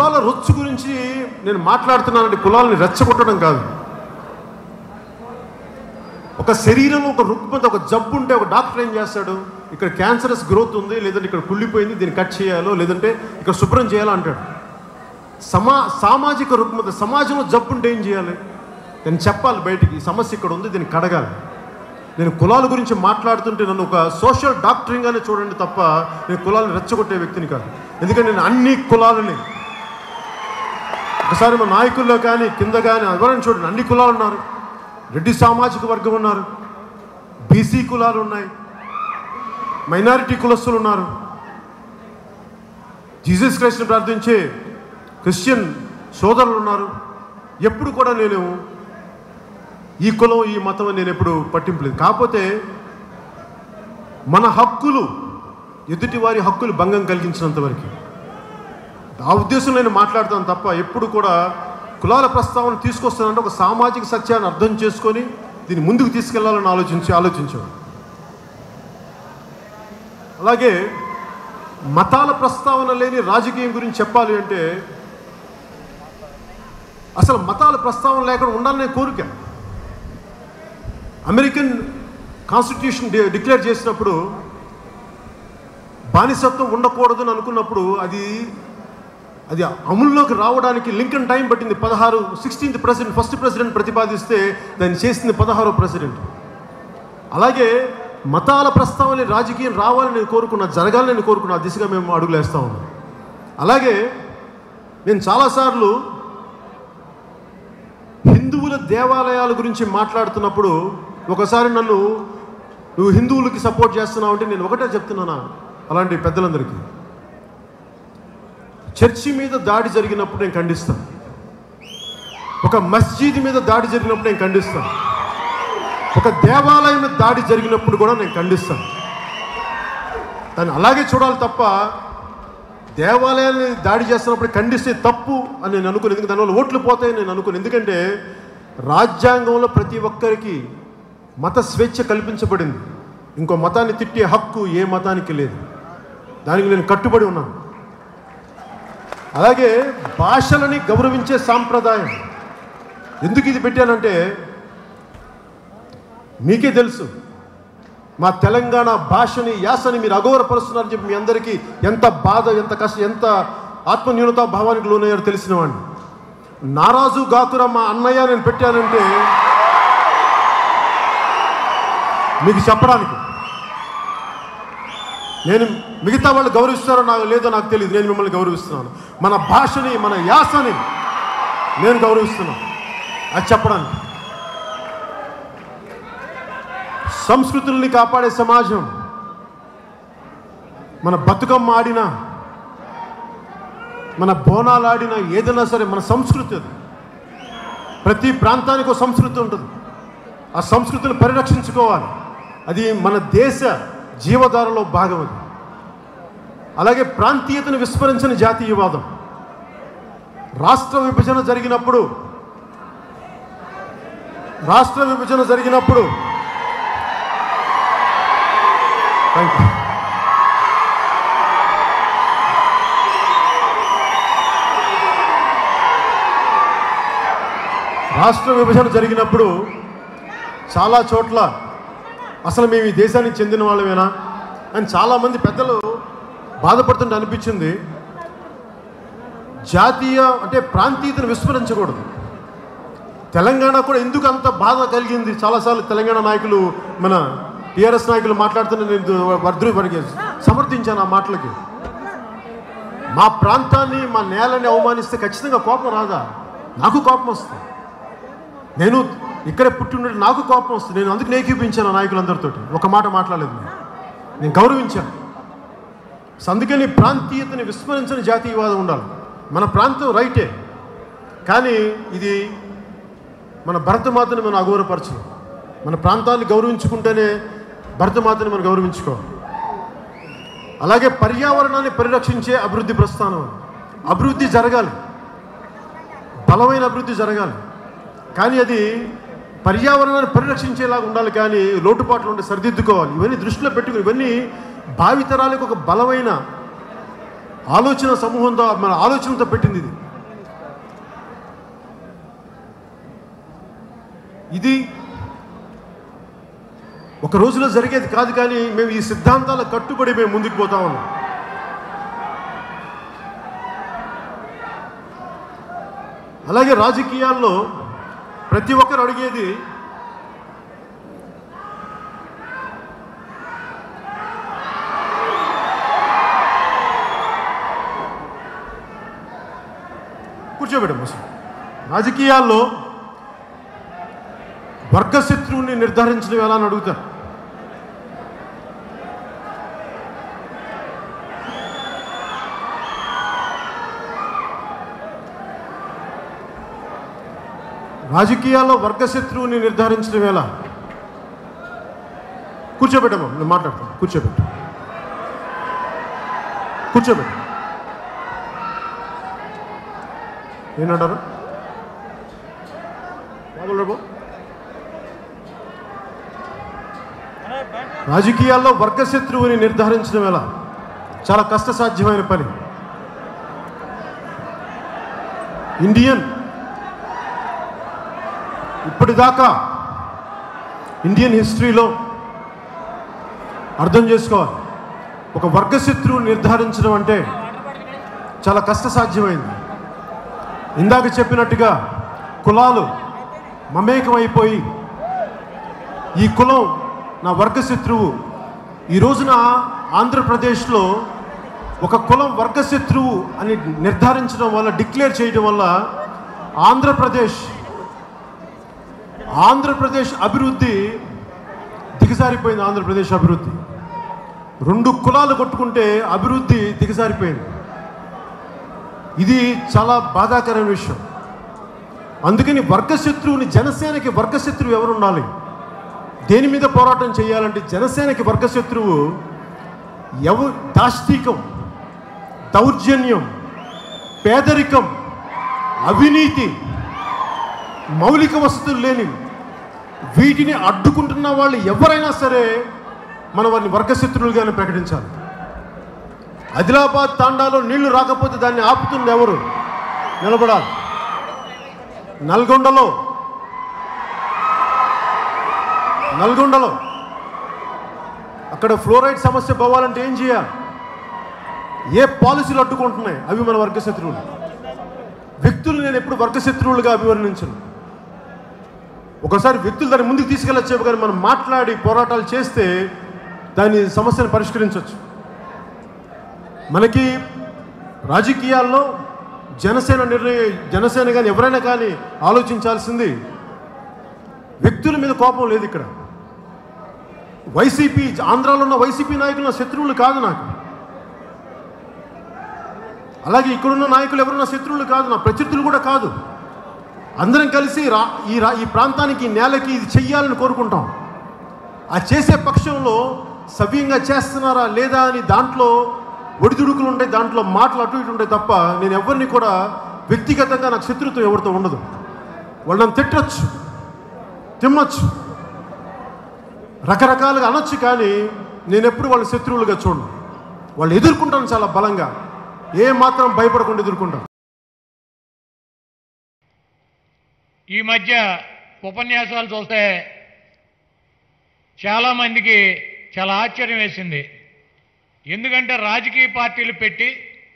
కులాల రొచ్చు గురించి నేను మాట్లాడుతున్నానంటే కులాలని రెచ్చగొట్టడం కాదు ఒక శరీరంలో ఒక రుగ్మత ఒక జబ్బు ఉంటే ఒక డాక్టర్ ఏం చేస్తాడు ఇక్కడ క్యాన్సరస్ గ్రోత్ ఉంది లేదంటే ఇక్కడ కుళ్ళిపోయింది దీన్ని కట్ చేయాలో లేదంటే ఇక్కడ శుభ్రం చేయాలో అంటాడు సమా సామాజిక రుగ్మత సమాజంలో జబ్బు ఉంటే ఏం చేయాలి నేను చెప్పాలి బయటికి ఈ సమస్య ఇక్కడ ఉంది దీన్ని కడగాలి నేను కులాల గురించి మాట్లాడుతుంటే నన్ను ఒక సోషల్ డాక్టరింగ్గానే చూడండి తప్ప నేను కులాలను రెచ్చగొట్టే వ్యక్తిని కాదు ఎందుకంటే నేను అన్ని కులాలని ఒకసారి మా నాయకుల్లో కానీ కింద కానీ ఎవరైనా చూడండి అన్ని కులాలు ఉన్నారు రెడ్డి సామాజిక వర్గం ఉన్నారు బీసీ కులాలు ఉన్నాయి మైనారిటీ కులస్తులు ఉన్నారు జీసస్ క్రైస్ట్ని ప్రార్థించే క్రిస్టియన్ సోదరులు ఉన్నారు ఎప్పుడు కూడా నేను ఈ కులం ఈ మతం అని నేను ఎప్పుడు పట్టింపలేదు కాకపోతే మన హక్కులు ఎదుటి వారి హక్కులు భంగం కలిగించినంత వరకు ఆ ఉద్దేశం నేను మాట్లాడతాను తప్ప ఎప్పుడు కూడా కులాల ప్రస్తావన తీసుకొస్తానంటే ఒక సామాజిక సత్యాన్ని అర్థం చేసుకొని దీన్ని ముందుకు తీసుకెళ్లాలని ఆలోచించి ఆలోచించాడు అలాగే మతాల ప్రస్తావన లేని రాజకీయం గురించి చెప్పాలి అంటే అసలు మతాల ప్రస్తావన లేకుండా ఉండాలనే కోరిక అమెరికన్ కాన్స్టిట్యూషన్ డి- డిక్లేర్ చేసినప్పుడు బానిసత్వం ఉండకూడదని అనుకున్నప్పుడు అది అది అమల్లోకి రావడానికి లింకన్ టైం పట్టింది పదహారు సిక్స్టీన్త్ ప్రెసిడెంట్ ఫస్ట్ ప్రెసిడెంట్ ప్రతిపాదిస్తే దాన్ని చేసింది పదహారో ప్రెసిడెంట్ అలాగే మతాల ప్రస్తావన రాజకీయం రావాలని నేను కోరుకున్నా జరగాలని నేను కోరుకున్నా ఆ దిశగా మేము అడుగులేస్తా ఉన్నాం అలాగే నేను చాలాసార్లు హిందువుల దేవాలయాల గురించి మాట్లాడుతున్నప్పుడు ఒకసారి నన్ను నువ్వు హిందువులకి సపోర్ట్ చేస్తున్నావు అంటే నేను ఒకటే చెప్తున్నానా అలాంటి పెద్దలందరికీ చర్చి మీద దాడి జరిగినప్పుడు నేను ఖండిస్తాను ఒక మస్జీద్ మీద దాడి జరిగినప్పుడు నేను ఖండిస్తాను ఒక దేవాలయం మీద దాడి జరిగినప్పుడు కూడా నేను ఖండిస్తాను దాన్ని అలాగే చూడాలి తప్ప దేవాలయాన్ని దాడి చేస్తున్నప్పుడు ఖండిస్తే తప్పు అని నేను అనుకుని ఎందుకంటే దానివల్ల ఓట్లు పోతాయని నేను అనుకుని ఎందుకంటే రాజ్యాంగంలో ప్రతి ఒక్కరికి మత స్వేచ్ఛ కల్పించబడింది ఇంకో మతాన్ని తిట్టే హక్కు ఏ మతానికి లేదు దానికి నేను కట్టుబడి ఉన్నాను అలాగే భాషలని గౌరవించే సాంప్రదాయం ఎందుకు ఇది పెట్టానంటే మీకే తెలుసు మా తెలంగాణ భాషని యాసని మీరు అగౌరవపరుస్తున్నారని చెప్పి మీ అందరికీ ఎంత బాధ ఎంత కష్టం ఎంత ఆత్మన్యూనతా భావానికి లోనయ్యారో తెలిసిన వాడిని నారాజు గాతుర మా అన్నయ్య నేను పెట్టానంటే మీకు చెప్పడానికి నేను మిగతా వాళ్ళు గౌరవిస్తారో నాకు లేదో నాకు తెలియదు నేను మిమ్మల్ని గౌరవిస్తున్నాను మన భాషని మన యాసని నేను గౌరవిస్తున్నాను అది చెప్పడానికి సంస్కృతుల్ని కాపాడే సమాజం మన బతుకమ్మ ఆడినా మన బోనాలు ఆడినా ఏదైనా సరే మన సంస్కృతి అది ప్రతి ప్రాంతానికి ఒక సంస్కృతి ఉంటుంది ఆ సంస్కృతిని పరిరక్షించుకోవాలి అది మన దేశ జీవధారలో భాగం అది అలాగే ప్రాంతీయతను విస్మరించిన జాతీయవాదం రాష్ట్ర విభజన జరిగినప్పుడు రాష్ట్ర విభజన జరిగినప్పుడు థ్యాంక్ యూ రాష్ట్ర విభజన జరిగినప్పుడు చాలా చోట్ల అసలు మేము ఈ దేశానికి చెందిన వాళ్ళమేనా అని చాలామంది పెద్దలు బాధపడుతుంటే అనిపించింది జాతీయ అంటే ప్రాంతీయతను విస్మరించకూడదు తెలంగాణ కూడా ఎందుకు అంత బాధ కలిగింది చాలాసార్లు తెలంగాణ నాయకులు మన టీఆర్ఎస్ నాయకులు మాట్లాడుతున్న నేను వర్ధు వారికి సమర్థించాను ఆ మాటలకి మా ప్రాంతాన్ని మా నేలని అవమానిస్తే ఖచ్చితంగా కోపం రాదా నాకు కోపం వస్తుంది నేను ఇక్కడే పుట్టి ఉండే నాకు కోపం వస్తుంది నేను అందుకు ఏకీపించాను ఆ నాయకులందరితో ఒక మాట మాట్లాడలేదు నేను నేను గౌరవించాను సో అందుకని ప్రాంతీయతని విస్మరించని జాతీయవాదం ఉండాలి మన ప్రాంతం రైటే కానీ ఇది మన భరతమాతని మనం అగౌరవపరచం మన ప్రాంతాన్ని గౌరవించుకుంటేనే భరతమాతని మనం గౌరవించుకోవాలి అలాగే పర్యావరణాన్ని పరిరక్షించే అభివృద్ధి ప్రస్థానం అభివృద్ధి జరగాలి బలమైన అభివృద్ధి జరగాలి కానీ అది పర్యావరణాన్ని పరిరక్షించేలాగా ఉండాలి కానీ లోటుపాట్లు ఉంటే సరిదిద్దుకోవాలి ఇవన్నీ దృష్టిలో పెట్టుకుని ఇవన్నీ భావితరాలకు ఒక బలమైన ఆలోచన సమూహంతో మన ఆలోచనతో పెట్టింది ఇది ఇది ఒక రోజులో జరిగేది కాదు కానీ మేము ఈ సిద్ధాంతాల కట్టుబడి మేము ముందుకు పోతా ఉన్నాం అలాగే రాజకీయాల్లో ప్రతి ఒక్కరు అడిగేది కూర్చోబెట్టం అసలు రాజకీయాల్లో వర్గశత్రువుని నిర్ధారించడం ఎలా అని అడుగుతారు రాజకీయాల్లో వర్గశత్రువుని నిర్ధారించడం ఎలా కూర్చోబెట్టమ్మా నేను మాట్లాడతాను కూర్చోబెట్టు కూర్చోబెట్టు ఏనంటారు బాబు రాజకీయాల్లో వర్గశత్రువుని నిర్ధారించడం ఎలా చాలా కష్టసాధ్యమైన పని ఇండియన్ ఇప్పటిదాకా ఇండియన్ హిస్టరీలో అర్థం చేసుకోవాలి ఒక వర్గశత్రువుని నిర్ధారించడం అంటే చాలా కష్టసాధ్యమైంది ఇందాక చెప్పినట్టుగా కులాలు మమేకమైపోయి ఈ కులం నా వర్గశత్రువు ఈ రోజున ఆంధ్రప్రదేశ్లో ఒక కులం వర్గశత్రువు అని నిర్ధారించడం వల్ల డిక్లేర్ చేయడం వల్ల ఆంధ్రప్రదేశ్ ఆంధ్రప్రదేశ్ అభివృద్ధి దిగజారిపోయింది ఆంధ్రప్రదేశ్ అభివృద్ధి రెండు కులాలు కొట్టుకుంటే అభివృద్ధి దిగజారిపోయింది ఇది చాలా బాధాకరమైన విషయం అందుకని వర్గశత్రువుని జనసేనకి వర్గశత్రువు ఎవరు ఉండాలి దేని మీద పోరాటం చేయాలంటే జనసేనకి వర్గశత్రువు ఎవ దాష్టికం దౌర్జన్యం పేదరికం అవినీతి మౌలిక వసతులు లేని వీటిని అడ్డుకుంటున్న వాళ్ళు ఎవరైనా సరే మనం వారిని వర్గశత్రువులుగానే ప్రకటించాలి ఆదిలాబాద్ తాండాలో నీళ్లు రాకపోతే దాన్ని ఆపుతుంది ఎవరు నిలబడాలి నల్గొండలో నల్గొండలో అక్కడ ఫ్లోరైడ్ సమస్య పోవాలంటే ఏం చేయాలి ఏ పాలసీలు అడ్డుకుంటున్నాయి అవి మన వర్గశత్రువులు వ్యక్తులు నేను ఎప్పుడు వర్గశత్రువులుగా అభివర్ణించను ఒకసారి వ్యక్తులు దాన్ని ముందుకు తీసుకెళ్ళచ్చు కానీ మనం మాట్లాడి పోరాటాలు చేస్తే దాని సమస్యను పరిష్కరించవచ్చు మనకి రాజకీయాల్లో జనసేన నిర్ణయ జనసేన కానీ ఎవరైనా కానీ ఆలోచించాల్సింది వ్యక్తుల మీద కోపం లేదు ఇక్కడ వైసీపీ ఆంధ్రాలో ఉన్న వైసీపీ నాయకులు నా శత్రువులు కాదు నాకు అలాగే ఇక్కడున్న నాయకులు ఎవరు నా శత్రువులు కాదు నా ప్రత్యర్థులు కూడా కాదు అందరం కలిసి రా ఈ రా ఈ ప్రాంతానికి ఈ నేలకి ఇది చెయ్యాలని కోరుకుంటాం ఆ చేసే పక్షంలో సవ్యంగా చేస్తున్నారా లేదా అని దాంట్లో ఒడిదుడుకులు ఉంటాయి దాంట్లో మాటలు అటు ఇటు ఉంటాయి తప్ప నేను ఎవరిని కూడా వ్యక్తిగతంగా నాకు శత్రుత్వం ఎవరితో ఉండదు వాళ్ళని తిట్టచ్చు తిమ్మచ్చు రకరకాలుగా అనొచ్చు కానీ నేను ఎప్పుడు వాళ్ళ శత్రువులుగా చూడను వాళ్ళు ఎదుర్కొంటాను చాలా బలంగా ఏ మాత్రం భయపడకుండా ఎదుర్కొంటాను ఈ మధ్య ఉపన్యాసాలు చూస్తే చాలామందికి చాలా ఆశ్చర్యం వేసింది ఎందుకంటే రాజకీయ పార్టీలు పెట్టి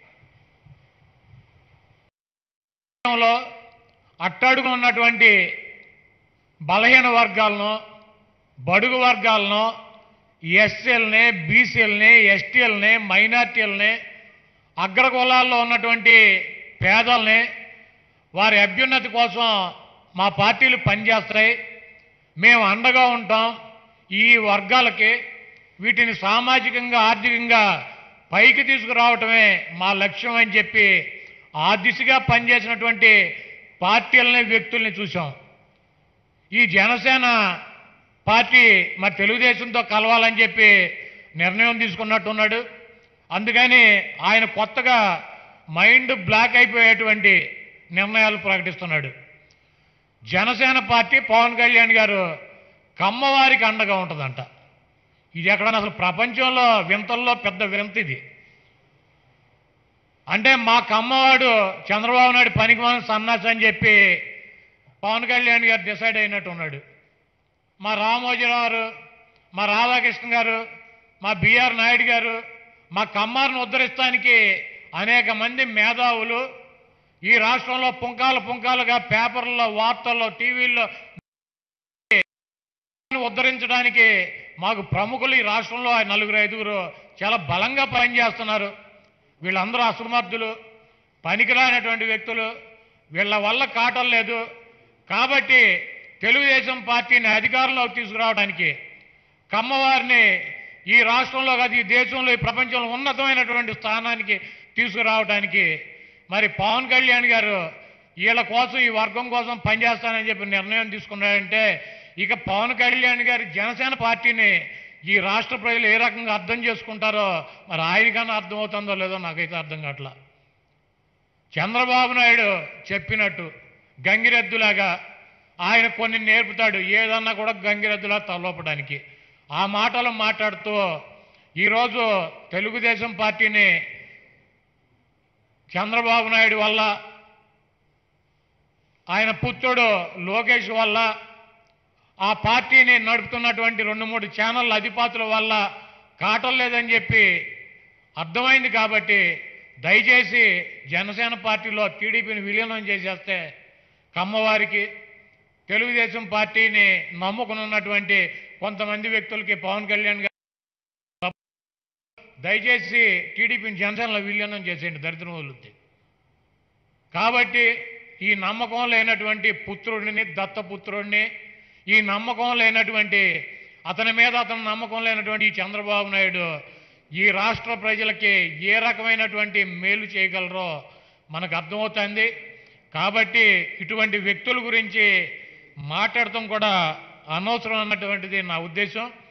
లో అట్టడుగు ఉన్నటువంటి బలహీన వర్గాలను బడుగు వర్గాలను ఎస్సీలని బీసీలని ఎస్టీలని మైనార్టీలని అగ్రకులాల్లో ఉన్నటువంటి పేదల్ని వారి అభ్యున్నతి కోసం మా పార్టీలు పనిచేస్తాయి మేము అండగా ఉంటాం ఈ వర్గాలకి వీటిని సామాజికంగా ఆర్థికంగా పైకి తీసుకురావటమే మా లక్ష్యం అని చెప్పి ఆ దిశగా పనిచేసినటువంటి పార్టీలని వ్యక్తుల్ని చూసాం ఈ జనసేన పార్టీ మరి తెలుగుదేశంతో కలవాలని చెప్పి నిర్ణయం తీసుకున్నట్టున్నాడు అందుకని ఆయన కొత్తగా మైండ్ బ్లాక్ అయిపోయేటువంటి నిర్ణయాలు ప్రకటిస్తున్నాడు జనసేన పార్టీ పవన్ కళ్యాణ్ గారు కమ్మవారికి అండగా ఉంటుందంట ఇది ఎక్కడన్నా అసలు ప్రపంచంలో వింతల్లో పెద్ద వింత ఇది అంటే మా కమ్మవాడు చంద్రబాబు నాయుడు పనికిమాలిన సన్నాసి అని చెప్పి పవన్ కళ్యాణ్ గారు డిసైడ్ అయినట్టు ఉన్నాడు మా రామోజీరావు గారు మా రాధాకృష్ణ గారు మా బిఆర్ నాయుడు గారు మా కమ్మారిని ఉద్ధరిస్తానికి అనేక మంది మేధావులు ఈ రాష్ట్రంలో పుంకాలు పుంకాలుగా పేపర్లలో వార్తల్లో టీవీల్లో ఉద్ధరించడానికి మాకు ప్రముఖులు ఈ రాష్ట్రంలో ఆ నలుగురు ఐదుగురు చాలా బలంగా పనిచేస్తున్నారు వీళ్ళందరూ అసమర్థులు పనికిరానటువంటి వ్యక్తులు వీళ్ళ వల్ల కాటం లేదు కాబట్టి తెలుగుదేశం పార్టీని అధికారంలోకి తీసుకురావడానికి కమ్మవారిని ఈ రాష్ట్రంలో కాదు ఈ దేశంలో ఈ ప్రపంచంలో ఉన్నతమైనటువంటి స్థానానికి తీసుకురావడానికి మరి పవన్ కళ్యాణ్ గారు వీళ్ళ కోసం ఈ వర్గం కోసం పనిచేస్తానని చెప్పి నిర్ణయం తీసుకున్నాడంటే ఇక పవన్ కళ్యాణ్ గారి జనసేన పార్టీని ఈ రాష్ట్ర ప్రజలు ఏ రకంగా అర్థం చేసుకుంటారో మరి ఆయనకన్నా అర్థమవుతుందో లేదో నాకైతే అర్థం కావట్లా చంద్రబాబు నాయుడు చెప్పినట్టు గంగిరెద్దులాగా ఆయన కొన్ని నేర్పుతాడు ఏదన్నా కూడా గంగిరెద్దులా తలవపడానికి ఆ మాటలు మాట్లాడుతూ ఈరోజు తెలుగుదేశం పార్టీని చంద్రబాబు నాయుడు వల్ల ఆయన పుత్రుడు లోకేష్ వల్ల ఆ పార్టీని నడుపుతున్నటువంటి రెండు మూడు ఛానళ్ళ అధిపతుల వల్ల కాటం లేదని చెప్పి అర్థమైంది కాబట్టి దయచేసి జనసేన పార్టీలో టీడీపీని విలీనం చేసేస్తే కమ్మవారికి తెలుగుదేశం పార్టీని నమ్ముకుని ఉన్నటువంటి కొంతమంది వ్యక్తులకి పవన్ కళ్యాణ్ గారు దయచేసి టీడీపీని జనసేనలో విలీనం చేసేయండి దరిద్రం వదులుద్ది కాబట్టి ఈ నమ్మకం లేనటువంటి పుత్రుడిని దత్తపుత్రుడిని ఈ నమ్మకం లేనటువంటి అతని మీద అతని నమ్మకం లేనటువంటి ఈ చంద్రబాబు నాయుడు ఈ రాష్ట్ర ప్రజలకి ఏ రకమైనటువంటి మేలు చేయగలరో మనకు అర్థమవుతుంది కాబట్టి ఇటువంటి వ్యక్తుల గురించి మాట్లాడటం కూడా అనవసరం అన్నటువంటిది నా ఉద్దేశం